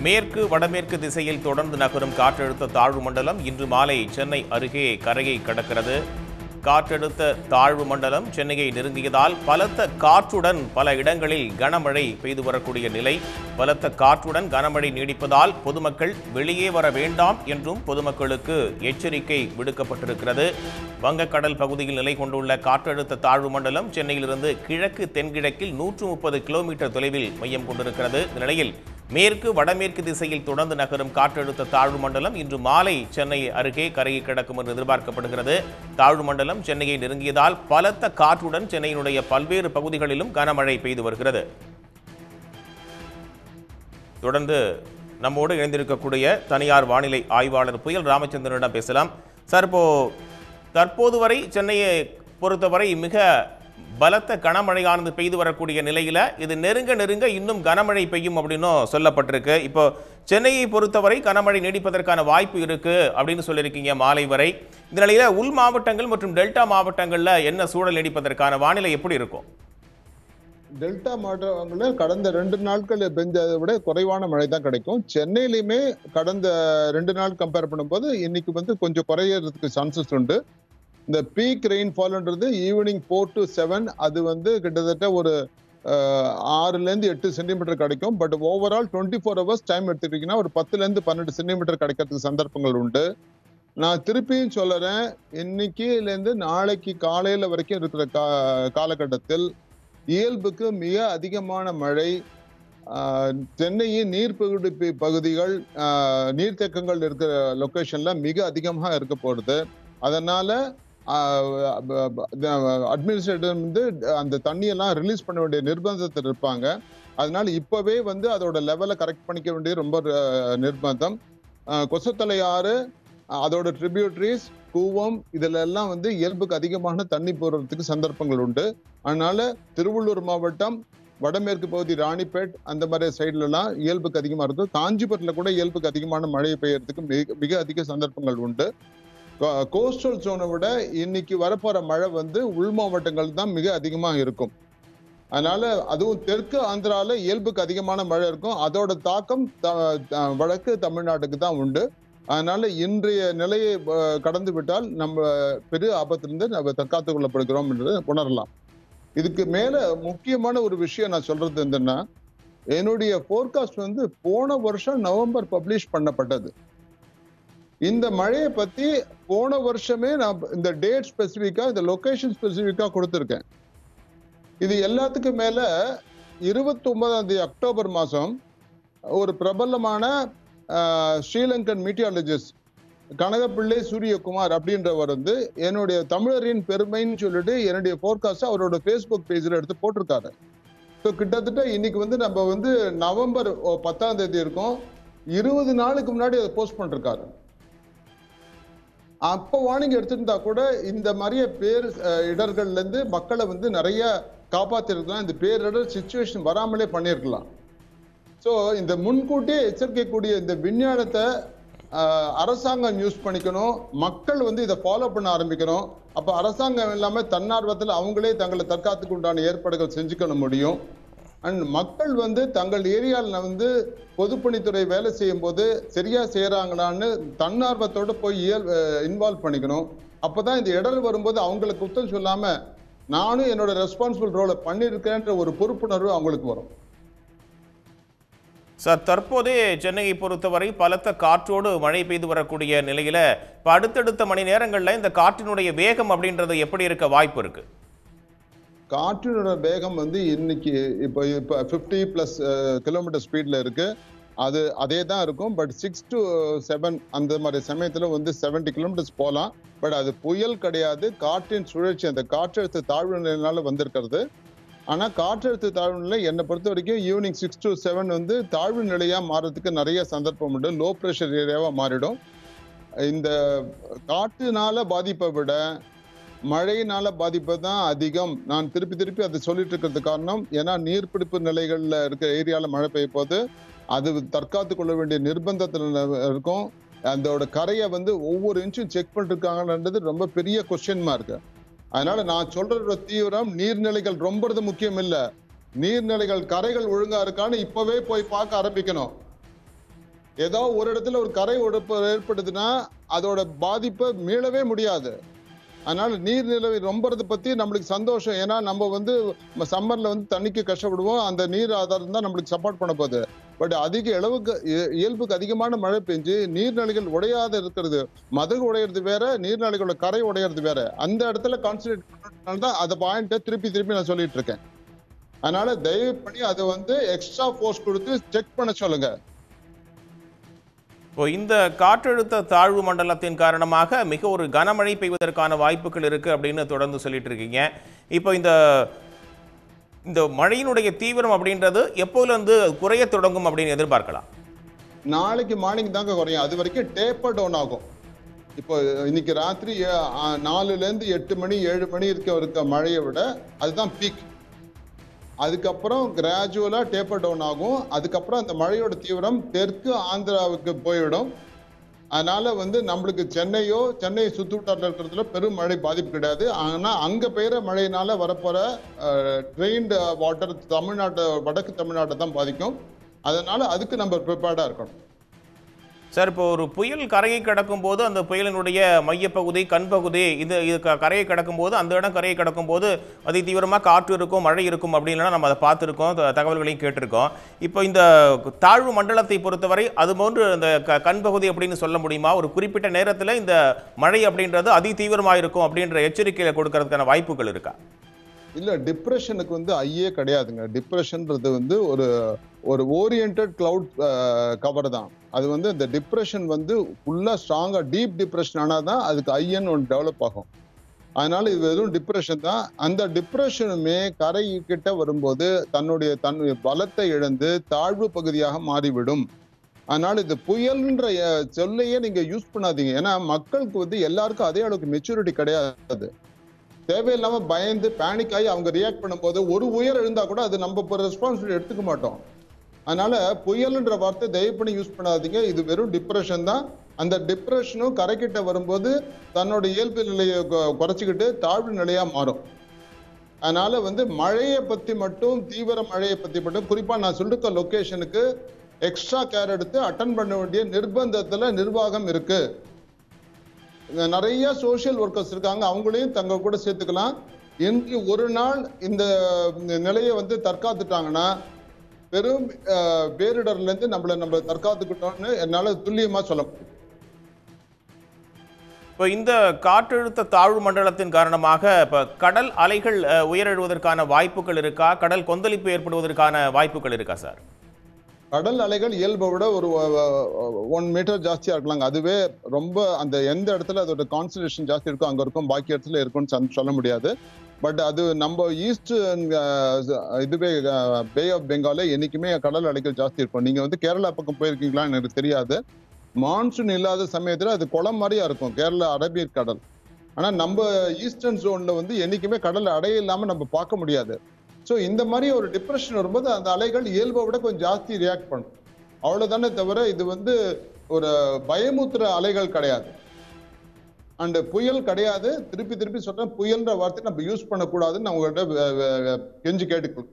மேற்கு வடமேற்கு திசையில் தொடர்ந்து நகரும் காற்றழுத்த தாழ்வு மண்டலம் இன்று மாலை சென்னை அருகே கரையை கடக்கிறது காற்றழுத்த தாழ்வு மண்டலம் சென்னையை நெருங்கியதால் பலத்த காற்றுடன் பல இடங்களில் கனமழை பெய்து வரக்கூடிய நிலை பலத்த காற்றுடன் கனமழை நீடிப்பதால் பொதுமக்கள் வெளியே வர வேண்டாம் என்றும் பொதுமக்களுக்கு எச்சரிக்கை விடுக்கப்பட்டிருக்கிறது வங்கக்கடல் பகுதியில் நிலை கொண்டுள்ள காற்றழுத்த தாழ்வு மண்டலம் சென்னையிலிருந்து கிழக்கு தென்கிழக்கில் நூற்று முப்பது கிலோமீட்டர் தொலைவில் மையம் கொண்டிருக்கிறது இந்த நிலையில் மேற்கு வடமேற்கு திசையில் தொடர்ந்து நகரும் காற்றழுத்த தாழ்வு மண்டலம் இன்று மாலை சென்னை அருகே கரையை கடக்கும் என்று எதிர்பார்க்கப்படுகிறது தாழ்வு மண்டலம் சென்னையை நெருங்கியதால் பலத்த காற்றுடன் சென்னையினுடைய பல்வேறு பகுதிகளிலும் கனமழை பெய்து வருகிறது தொடர்ந்து நம்மோடு இணைந்திருக்கக்கூடிய தனியார் வானிலை ஆய்வாளர் புயல் ராமச்சந்திரனிடம் பேசலாம் சார் இப்போ தற்போது வரை சென்னையை பொறுத்தவரை மிக பலத்த கனமழையானது பெய்து வரக்கூடிய நிலையில இது நெருங்க நெருங்க இன்னும் கனமழை பெய்யும் அப்படின்னும் சொல்லப்பட்டிருக்கு இப்போ சென்னையை பொறுத்தவரை கனமழை நீடிப்பதற்கான வாய்ப்பு இருக்கு அப்படின்னு சொல்லியிருக்கீங்க மாலை வரை இந்த நிலையில உள் மாவட்டங்கள் மற்றும் டெல்டா மாவட்டங்கள்ல என்ன சூழல் நீடிப்பதற்கான வானிலை எப்படி இருக்கும் டெல்டா மாவட்டங்களில் கடந்த ரெண்டு நாட்கள் பெஞ்சதை விட குறைவான மழை தான் கிடைக்கும் சென்னையிலுமே கடந்த ரெண்டு நாள் கம்பேர் பண்ணும்போது இன்னைக்கு வந்து கொஞ்சம் குறையறதுக்கு சான்சஸ் உண்டு இந்த பீக் ரெயின்ஃபால்ன்றது ஈவினிங் ஃபோர் டு செவன் அது வந்து கிட்டத்தட்ட ஒரு அஹ், ஆறுலேருந்து எட்டு சென்டிமீட்டர் கிடைக்கும் but overall twenty four hours time எடுத்துக்கிட்டிங்கன்னா ஒரு பத்துலேருந்து பன்னெண்டு சென்டிமீட்டர் கிடைக்கிறதுக்கு சந்தர்ப்பங்கள் உண்டு நான் திருப்பியும் சொல்லுறேன் இன்னைக்குலேருந்து நாளைக்கு காலையில் வரைக்கும் இருக்கிற கா காலகட்டத்தில் இயல்புக்கு மிக அதிகமான மழை ஆஹ், சென்னையின் நீர்பிடிப்பு பகுதிகள் ஆஹ், நீர்த்தேக்கங்கள் இருக்கிற லொகேஷன்ல மிக அதிகமாக இருக்க போகுது அதனால அட்மினிஸ்ட்ரேட்டர் வந்து அந்த தண்ணியெல்லாம் ரிலீஸ் பண்ண வேண்டிய நிர்பந்தத்தில் இருப்பாங்க அதனால இப்பவே வந்து அதோட லெவலை கரெக்ட் பண்ணிக்க வேண்டியது ரொம்ப ஆஹ், நிர்பந்தம் ஆஹ், கொசத்தலை ஆறு அதோட ட்ரிபியூட்டரிஸ் கூவம் இதுல எல்லாம் வந்து இயல்புக்கு அதிகமான தண்ணி போறதுக்கு சந்தர்ப்பங்கள் உண்டு அதனால திருவள்ளூர் மாவட்டம் வடமேற்கு பகுதி ராணிப்பேட் அந்த மாதிரி சைடுல எல்லாம் இயல்புக்கு அதிகமா இருக்கும் காஞ்சிபுரத்துல கூட இயல்புக்கு அதிகமான மழை பெய்யறதுக்கு மிக மிக அதிக சந்தர்ப்பங்கள் உண்டு கோஸ்டல் ஜோனை விட இன்னைக்கு வரப்போற மழை வந்து உள் மாவட்டங்கள் தான் மிக அதிகமா இருக்கும் அதனால அதுவும் தெற்கு ஆந்திரால இயல்புக்கு அதிகமான மழை இருக்கும் அதோட தாக்கம் த- த- வடக்கு தமிழ்நாட்டுக்கு தான் உண்டு அதனால இன்றைய நிலையை அஹ், கடந்து விட்டால் நம்ம பெரிய ஆபத்திலிருந்து நம்ம தற்காத்துக் கொள்ளப்படுகிறோம் என்று உணரலாம் இதுக்கு மேல முக்கியமான ஒரு விஷயம் நான் சொல்றது என்னன்னா என்னுடைய போர்காஸ்ட் வந்து போன வருஷம் நவம்பர் பப்ளிஷ் பண்ணப்பட்டது இந்த மழையை பத்தி போன வருஷமே நான் இந்த டேட் ஸ்பெசிஃபிக்கா இந்த லொகேஷன் ஸ்பெசிஃபிக்கா கொடுத்துருக்கேன் இது எல்லாத்துக்கும் மேல இருபத்தி ஒன்பதாம் தேதி அக்டோபர் மாசம் ஒரு பிரபலமான ஆஹ், ஸ்ரீலங்கன் மீட்டியாலஜிஸ்ட் கனகப்பிள்ளை சூரியகுமார் அப்படின்றவர் வந்து என்னுடைய தமிழரின் பெருமைன்னு சொல்லிட்டு என்னுடைய போர்காஸ்ட் அவரோட ஃபேஸ்புக் பேஜில் எடுத்து போட்டிருக்காரு ஸோ கிட்டத்தட்ட இன்னைக்கு வந்து நம்ம வந்து நவம்பர் ஓ, பத்தாம் தேதி இருக்கோம் இருபது நாளுக்கு முன்னாடி அதை போஸ்ட் பண்ணிருக்காரு அப்போ வார்னிங் எடுத்திருந்தா கூட இந்த மாதிரிய பேர் அஹ், இடர்கள்ல இருந்து மக்களை வந்து நிறைய காப்பாத்திருக்கலாம் இந்த பேரிடர் சுச்சுவேஷன் வராமலே பண்ணியிருக்கலாம் ஸோ இந்த முன்கூட்டியே எச்சரிக்கக்கூடிய இந்த விஞ்ஞானத்தை ஆஹ், அரசாங்கம் யூஸ் பண்ணிக்கணும் மக்கள் வந்து இதை ஃபாலோ பண்ண ஆரம்பிக்கணும் அப்போ அரசாங்கம் இல்லாம தன்னார்வத்தில் அவங்களே தங்களை தற்காத்துக்கு உண்டான ஏற்பாடுகள் செஞ்சுக்கணும் முடியும் அண்ட் மக்கள் வந்து தங்கள் ஏரியாவில் வந்து பொதுப்பணித்துறை வேலை செய்யும் போது சரியா செய்யறாங்களான்னு தன்னார்வத்தோட போய் இன்வால்வ் பண்ணிக்கணும் அப்பதான் இந்த இடர் வரும்போது அவங்களுக்கு குத்தம் சொல்லாம நானும் என்னோட ரெஸ்பான்சிபிள் ரோலை பண்ணியிருக்கேன்ற ஒரு பொறுப்புணர்வு அவங்களுக்கு வரும் சார் தற்போதே சென்னையை பொறுத்தவரை பலத்த காற்றோடு மழை பெய்து வரக்கூடிய நிலையில இப்போ அடுத்தடுத்த மணி நேரங்களில் இந்த காற்றினுடைய வேகம் அப்படின்றது எப்படி இருக்க வாய்ப்பு இருக்கு காற்றினோட வேகம் வந்து இன்னைக்கு இப்போ இப்போ ஃபிஃப்டி ப்ளஸ் கிலோமீட்டர் ஸ்பீட்ல இருக்கு அது அதே தான் இருக்கும் பட் சிக்ஸ் டு செவன் அந்த மாதிரி சமயத்தில் வந்து செவன்டி கிலோமீட்டர்ஸ் போகலாம் பட் அது புயல் கிடையாது காற்றின் சுழற்சி அந்த காற்றழுத்த தாழ்வு நிலையினால வந்திருக்கிறது ஆனால் காற்றழுத்த தாழ்வு நிலை என்னை பொறுத்த வரைக்கும் ஈவினிங் சிக்ஸ் டு செவன் வந்து தாழ்வு நிலையாக மாறதுக்கு நிறைய சந்தர்ப்பம் உண்டு லோ ப்ரெஷர் ஏரியாவாக மாறிடும் இந்த காற்றுனால பாதிப்பை விட மழையினால பாதிப்பு தான் அதிகம் நான் திருப்பி திருப்பி அதை சொல்லிட்டு இருக்கிறது காரணம் ஏன்னா நீர்பிடிப்பு நிலைகள்ல இருக்கிற ஏரியால மழை பெய்ய போது அது தற்காத்து கொள்ள வேண்டிய நிர்பந்தத்துல இருக்கும் அதோட கரையை வந்து ஒவ்வொரு இன்ச்சும் செக் பண்ணிருக்காங்கன்றது ரொம்ப பெரிய கொஸ்டின் மார்க் அதனால நான் சொல்றதோட தீவிரம் நீர்நிலைகள் ரொம்பறது முக்கியம் இல்ல நீர்நிலைகள் கரைகள் ஒழுங்கா இருக்கான்னு இப்பவே போய் பார்க்க ஆரம்பிக்கணும் ஏதோ ஒரு இடத்துல ஒரு கரை உடைப்பு ஏற்படுதுன்னா அதோட பாதிப்பை மீளவே முடியாது அதனால நீர்நிலை ரொம்பறத பத்தி நம்மளுக்கு சந்தோஷம் ஏன்னா நம்ம வந்து சம்மர்ல வந்து தண்ணிக்கு கஷ்டப்படுவோம் அந்த நீர் ஆதாரம் தான் நம்மளுக்கு சப்போர்ட் பண்ண போகுது பட் அதிக அளவுக்கு இ- இயல்புக்கு அதிகமான மழை பெஞ்சு நீர்நிலைகள் உடையாத இருக்கிறது மதகு உடையிறது வேற நீர்நிலைகளோட கரை உடையிறது வேற அந்த இடத்துல கான்சன்ட்ரேட் பண்ணனால தான் அந்த பாயிண்ட்டை திருப்பி திருப்பி நான் சொல்லிட்டு இருக்கேன் அதனால தயவு பண்ணி அதை வந்து எக்ஸ்ட்ரா ஃபோர்ஸ் கொடுத்து செக் பண்ண சொல்லுங்க இப்போ இந்த காற்றழுத்த தாழ்வு மண்டலத்தின் காரணமாக மிக ஒரு கனமழை பெய்வதற்கான வாய்ப்புகள் இருக்கு அப்படின்னு தொடர்ந்து சொல்லிட்டு இருக்கீங்க இப்போ இந்த இந்த மழையினுடைய தீவிரம் அப்படின்றது எப்போதுலேருந்து குறைய தொடங்கும் அப்படின்னு எதிர்பார்க்கலாம் நாளைக்கு மார்னிங் தாங்க குறையும் அது வரைக்கும் டேப்பர் டவுன் ஆகும் இப்போ இன்னைக்கு ராத்திரி ஏ- ஆ, நாலுல இருந்து எட்டு மணி ஏழு மணி இருக்க இருக்க மழையை விட அதுதான் பீக் அதுக்கப்புறம் கிராஜுவலா டேப்பர் டவுன் ஆகும் அதுக்கப்புறம் அந்த மழையோட தீவிரம் தெற்கு ஆந்திராவுக்கு போயிடும் அதனால வந்து நம்மளுக்கு சென்னையோ சென்னை சுற்றுவட்டாரத்தில் இருக்கிறதுல பெரும் மழை பாதிப்பு கிடையாது ஆனா அங்க பெய்யுற மழையினால வரப்போற ட்ரெயின்டு வாட்டர் தமிழ்நாட்டை வடக்கு நாட்டை தான் பாதிக்கும் அதனால அதுக்கு நம்ம ப்ரிப்பேர்டா இருக்கணும் சார் இப்போ ஒரு புயல் கரையை கடக்கும் போது அந்த புயலினுடைய மையப்பகுதி கண்பகுதி இது இது க- கரையை கடக்கும் போது அந்த இடம் கரையை கடக்கும் போது அதி தீவிரமாக காற்று இருக்கும் மழை இருக்கும் அப்படின்லாம் நம்ம அதை பார்த்துருக்கோம் த- தகவல்களையும் கேட்டிருக்கோம் இப்போ இந்த தாழ்வு மண்டலத்தை பொறுத்தவரை அது போன்று அந்த க கண்பகுதி அப்படின்னு சொல்ல முடியுமா ஒரு குறிப்பிட்ட நேரத்தில் இந்த மழை அப்படின்றது அதி தீவிரமாக இருக்கும் அப்படின்ற எச்சரிக்கையை கொடுக்கறதுக்கான வாய்ப்புகள் இருக்கா இல்ல டிப்ரெஷனுக்கு வந்து ஐயே கிடையாதுங்க டிப்ரெஷன்ன்றது வந்து ஒரு ஒரு ஓரியன்ட் கிளவுட் கவர் தான் அது வந்து இந்த டிப்ரெஷன் வந்து ஃபுல்லா ஸ்ட்ராங்கா டீப் டிப்ரெஷன் ஆனாதான் அதுக்கு ஐயன்னு ஒன்று டெவலப் ஆகும் அதனால இது வெறும் டிப்ரெஷன் தான் அந்த டிப்ரெஷனுமே கரை கிட்ட வரும்போது தன்னுடைய தன்னுடைய பலத்தை இழந்து தாழ்வு பகுதியாக மாறிவிடும் அதனால இது புயல்ன்ற அஹ், சொல்லையே நீங்க யூஸ் பண்ணாதீங்க ஏன்னா மக்களுக்கு வந்து எல்லாருக்கும் அதே அளவுக்கு மெச்சூரிட்டி கிடையாது தேவையில்லாம பயந்து பேனிக் ஆகி அவங்க ரியாக்ட் பண்ணும்போது ஒரு உயர் எழுந்தா கூட அது நம்ம ரெஸ்பான்சிபிலிட்டி எடுத்துக்க மாட்டோம் அதனால புயல்ன்ற வார்த்தை தயவு பண்ணி யூஸ் பண்ணாதீங்க இது வெறும் டிப்ரெஷன் தான் அந்த டிப்ரெஷனும் கரைக்கிட்ட வரும்போது தன்னோட இயல்பு நிலையை கொ- குறைச்சிக்கிட்டு தாழ்வு நிலையா மாறும் அதனால வந்து மழையை பத்தி மட்டும் தீவிர மழையை பத்தி மட்டும் குறிப்பா நான் சொல்லிருக்க லொகேஷனுக்கு எக்ஸ்ட்ரா கேர் எடுத்து அட்டன் பண்ண வேண்டிய நிர்பந்தத்துல நிர்வாகம் இருக்கு இங்க நிறைய சோஷியல் ஒர்க்கர்ஸ் இருக்காங்க அவங்களையும் தங்க கூட சேர்த்துக்கலாம் இன்று ஒரு நாள் இந்த நிலையை வந்து தற்காத்துட்டாங்கன்னா பெரும் அஹ், பேரிடர்ல இருந்து நம்மளை நம்ம தற்காத்துக்கிட்டோம்னு என்னால துல்லியமா சொல்ல முடியும் இப்போ இந்த காற்றழுத்த தாழ்வு மண்டலத்தின் காரணமாக இப்போ கடல் அலைகள் அஹ், உயரெழுவதற்கான வாய்ப்புகள் இருக்கா கடல் கொந்தளிப்பு ஏற்படுவதற்கான வாய்ப்புகள் இருக்கா சார் கடல் அலைகள் இயல்பை விட ஒரு ஒன் மீட்டர் ஜாஸ்தியா இருக்கலாங்க அதுவே ரொம்ப அந்த எந்த இடத்துல அதோட கான்சன்ட்ரேஷன் ஜாஸ்தி இருக்கோ அங்க இருக்கும் பாக்கி இடத்துல இருக்கும்னு சொல்~ சொல்ல முடியாது பட் அது நம்ம ஈஸ்ட் இதுவே பே ஆஃப் பெங்காலே என்னைக்குமே கடல் அலைகள் ஜாஸ்தி இருக்கும் நீங்க வந்து கேரளா பக்கம் போயிருக்கீங்களான்னு எனக்கு தெரியாது மான்சூன் இல்லாத சமயத்துல அது குளம் மாதிரியா இருக்கும் கேரளா அரபியர் கடல் ஆனா நம்ம ஈஸ்டர்ன் ஜோன்ல வந்து என்னைக்குமே கடல் அடைய இல்லாம நம்ம பார்க்க முடியாது ஸோ இந்த மாதிரி ஒரு டிப்ரெஷன் வரும்போது அந்த அலைகள் இயல்பை விட கொஞ்சம் ஜாஸ்தி ரியாக்ட் பண்ணும் அவ்வளவுதானே தவிர இது வந்து ஒரு பயமுத்துற அலைகள் கிடையாது அண்ட் புயல் கிடையாது திருப்பி திருப்பி சொல்றேன் புயல்ன்ற வார்த்தை நம்ம யூஸ் பண்ணக்கூடாதுன்னு நான் உங்கள்கிட்ட வே- வே- வே- கெஞ்சி கேட்டுக்கொள்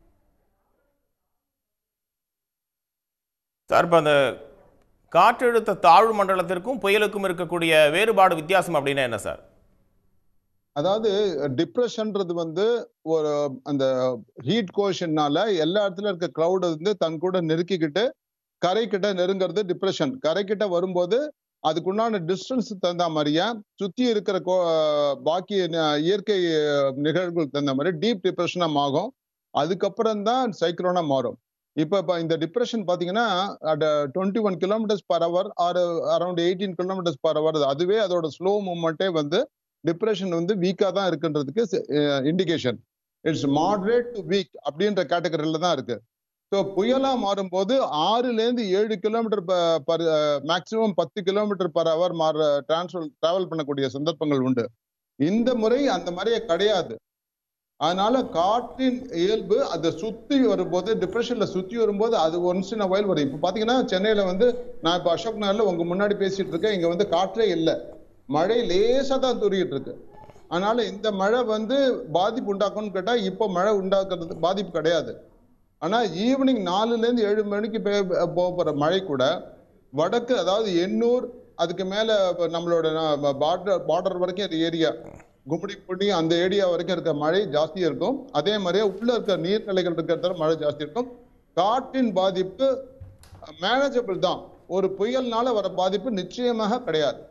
சார் இப்போ அந்த காற்றழுத்த தாழ்வு மண்டலத்திற்கும் புயலுக்கும் இருக்கக்கூடிய வேறுபாடு வித்தியாசம் அப்படின்னா என்ன சார் அதாவது டிப்ரெஷன்ன்றது வந்து ஒரு அந்த ஹீட் கோஷன்னால எல்லா இடத்துல இருக்க கிரௌட் வந்து தன் கூட நெருக்கிக்கிட்டு கரை கிட்ட நெருங்கிறது டிப்ரெஷன் கரை கிட்ட வரும்போது அதுக்குண்டான டிஸ்டன்ஸ் தகுந்த மாதிரியா சுத்தி இருக்கிற கோ- பாக்கி ந- இயற்கை நிகழ்வுகள் தகுந்த மாதிரி டீப் டிப்ரெஷனா ஆகும் அதுக்கப்புறம் தான் சைக்ளோனா மாறும் இப்ப இப்ப இந்த டிப்ரெஷன் பாத்தீங்கன்னா twenty one kilometres per hour or around eighteen kilometres per hour அதுவே அதோட ஸ்லோ மூவ்மெண்ட்டே வந்து டிப்ரெஷன் வந்து வீக்கா தான் இருக்குன்றதுக்கு indication it's moderate to weak அப்படின்ற கேட்டகரியில தான் இருக்கு ஸோ புயலா மாறும்போது ஆறுல இருந்து ஏழு கிலோமீட்டர் பர் மேக்சிமம் பத்து கிலோமீட்டர் பர் ஹவர் மாற டிரான்ஸ்ஃபர் டிராவல் பண்ணக்கூடிய சந்தர்ப்பங்கள் உண்டு இந்த முறை அந்த மாதிரியே கிடையாது அதனால காற்றின் இயல்பு அதை சுத்தி வரும்போது டிப்ரெஷன்ல சுத்தி வரும்போது அது ஒன்ஸ் இன் வயல் வரும் இப்ப பாத்தீங்கன்னா சென்னையில வந்து நான் இப்ப அசோக் நகர்ல உங்க முன்னாடி பேசிட்டு இருக்கேன் இங்க வந்து காற்றே இல்லை மழை லேசா தான் தூரிட்டு இருக்கு அதனால இந்த மழை வந்து பாதிப்பு உண்டாக்கும்னு கேட்டா இப்போ மழை உண்டாக்குறது பாதிப்பு கிடையாது ஆனா ஈவினிங் நாலுல இருந்து ஏழு மணிக்கு பெய்ய- போக போற மழை கூட வடக்கு அதாவது எண்ணூர் அதுக்கு மேல இப்ப நம்மளோட பார்டர் பார்டர் வரைக்கும் அது ஏரியா கும்மிடி புடி அந்த ஏரியா வரைக்கும் இருக்க மழை ஜாஸ்தியா இருக்கும் அதே மாதிரியே உள்ள இருக்க நீர்நிலைகள் இருக்கிறதுல மழை ஜாஸ்தி இருக்கும் காற்றின் பாதிப்பு மேனேஜபிள் தான் ஒரு புயல்னால வர பாதிப்பு நிச்சயமாக கிடையாது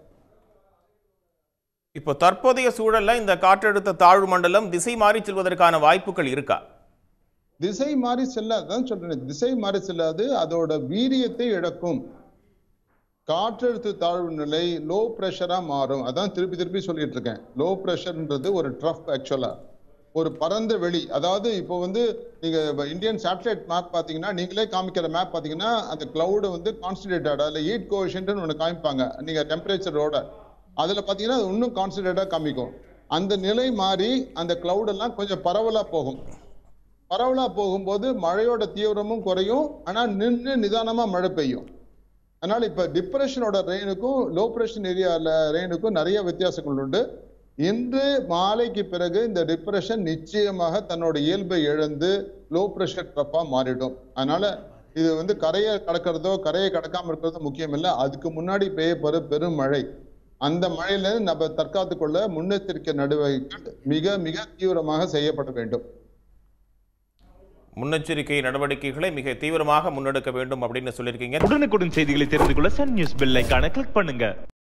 இப்போ தற்போதைய சூழல்ல இந்த காற்றழுத்த தாழ்வு மண்டலம் திசை மாறி செல்வதற்கான வாய்ப்புகள் இருக்கா திசை மாறி செல்லாது தான் சொல்றேன் திசை மாறி செல்லாது அதோட வீரியத்தை இழக்கும் காற்றழுத்த தாழ்வு நிலை லோ ப்ரெஷரா மாறும் அதான் திருப்பி திருப்பி சொல்லிட்டு இருக்கேன் லோ ப்ரெஷர்ன்றது ஒரு ட்ரஃப் ஆக்சுவலா ஒரு பரந்த வெளி அதாவது இப்போ வந்து நீங்க இந்தியன் சேட்டலைட் மேப் பாத்தீங்கன்னா நீங்களே காமிக்கிற மேப் பாத்தீங்கன்னா அந்த கிளவுடு வந்து கான்சன்ட்ரேட்டடா இல்ல ஹீட் கோஷன்ட்னு ஒன்று காமிப்பாங்க நீங்க டெம்பரேச்சரோட அதுல பாத்தீங்கன்னா அது இன்னும் கான்சன்ட்ரேட்டா காமிக்கும் அந்த நிலை மாறி அந்த கிளவுட் எல்லாம் கொஞ்சம் பரவலா போகும் பரவலா போகும்போது மழையோட தீவிரமும் குறையும் ஆனா நின்று நிதானமா மழை பெய்யும் அதனால இப்ப டிப்ரெஷனோட ரெயினுக்கும் லோ பிரஷன் ஏரியால ரெயினுக்கும் நிறைய வித்தியாசங்கள் உண்டு இன்று மாலைக்கு பிறகு இந்த டிப்ரெஷன் நிச்சயமாக தன்னோட இயல்பை இழந்து லோ பிரஷர் ட்ரப்பா மாறிடும் அதனால இது வந்து கரையை கடக்கிறதோ கரையை கடக்காம இருக்கிறதோ முக்கியம் இல்லை அதுக்கு முன்னாடி பெய்யப்போற பெரும் மழை அந்த மழையில நம்ம தற்காத்துக் கொள்ள முன்னெச்சரிக்கை நடவடிக்கைகள் மிக மிக தீவிரமாக செய்யப்பட வேண்டும் முன்னெச்சரிக்கை நடவடிக்கைகளை மிக தீவிரமாக முன்னெடுக்க வேண்டும் அப்படின்னு சொல்லியிருக்கீங்க உடனுக்குடன் செய்திகளை தெரிந்து கொள்ள சன் நியூஸ் பெல் ஐகானை கிளிக் பண்ணுங்க